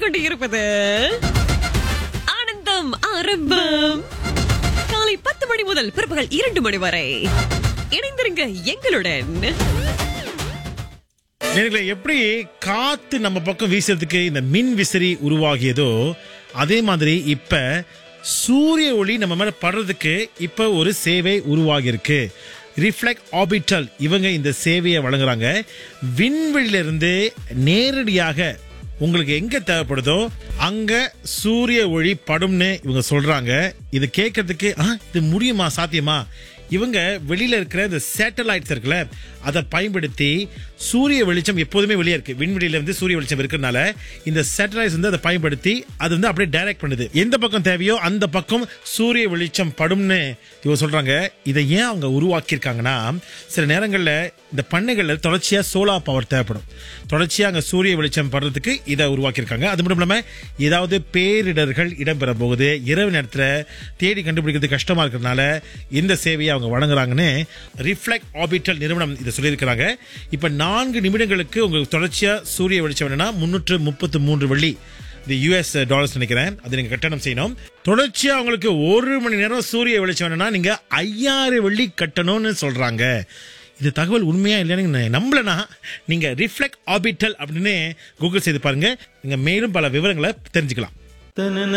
கொண்டு இருப்பது ஆனந்தம் ஆரம்பம் காலை பத்து மணி முதல் பிற்பகல் இரண்டு மணி வரை இணைந்திருங்க எங்களுடன் நேர்களே எப்படி காத்து நம்ம பக்கம் வீசுறதுக்கு இந்த மின் விசிறி உருவாகியதோ அதே மாதிரி இப்ப சூரிய ஒளி நம்ம மேல படுறதுக்கு இப்ப ஒரு சேவை உருவாகி இருக்கு ரிஃப்ளெக்ட் ஆபிட்டல் இவங்க இந்த சேவையை வழங்குறாங்க விண்வெளியில இருந்து நேரடியாக உங்களுக்கு எங்க தேவைப்படுதோ அங்க சூரிய ஒளி படும்னு இவங்க சொல்றாங்க இது கேட்கறதுக்கு "ஆ, இது முடியுமா சாத்தியமா இவங்க வெளியில இருக்கிற இந்த சேட்டலைட்ஸ் இருக்குல்ல அதை பயன்படுத்தி சூரிய வெளிச்சம் எப்போதுமே வெளியே இருக்கு விண்வெளியில இருந்து சூரிய வெளிச்சம் இருக்கிறதுனால இந்த சேட்டலைட்ஸ் வந்து அதை பயன்படுத்தி அது வந்து அப்படியே டைரக்ட் பண்ணுது எந்த பக்கம் தேவையோ அந்த பக்கம் சூரிய வெளிச்சம் படும்னு இவங்க சொல்றாங்க இதை ஏன் அவங்க உருவாக்கியிருக்காங்கன்னா சில நேரங்களில் இந்த பண்ணைகளில் தொடர்ச்சியா சோலார் பவர் தேவைப்படும் தொடர்ச்சியா அங்க சூரிய வெளிச்சம் படுறதுக்கு இதை உருவாக்கியிருக்காங்க அது மட்டும் இல்லாம ஏதாவது பேரிடர்கள் இடம்பெற போகுது இரவு நேரத்துல தேடி கண்டுபிடிக்கிறது கஷ்டமா இருக்கிறதுனால இந்த சேவையை அவங்க வழங்குறாங்கன்னு ரிஃப்ளெக்ட் ஆபிட்டல் நிறுவனம் இதை சொல்லியிருக்கிறாங்க இப்ப நான்கு நிமிடங்களுக்கு உங்களுக்கு தொடர்ச்சியா சூரிய வெளிச்சம் வேணும்னா முன்னூற்று முப்பத்து மூன்று வெள்ளி இது யூஎஸ் டாலர்ஸ் நினைக்கிறேன் அது நீங்க கட்டணம் செய்யணும் தொடர்ச்சியா உங்களுக்கு ஒரு மணி நேரம் சூரிய வெளிச்சம் வேணும்னா நீங்க ஐயாயிரம் வெள்ளி கட்டணும்னு சொல்றாங்க இது தகவல் உண்மையா இல்லைன்னு நீங்க நம்பலனா நீங்க ரிஃப்ளெக்ட் ஆபிட்டல் அப்படின்னு கூகுள் செய்து பாருங்க நீங்க மேலும் பல விவரங்களை தெரிஞ்சுக்கலாம்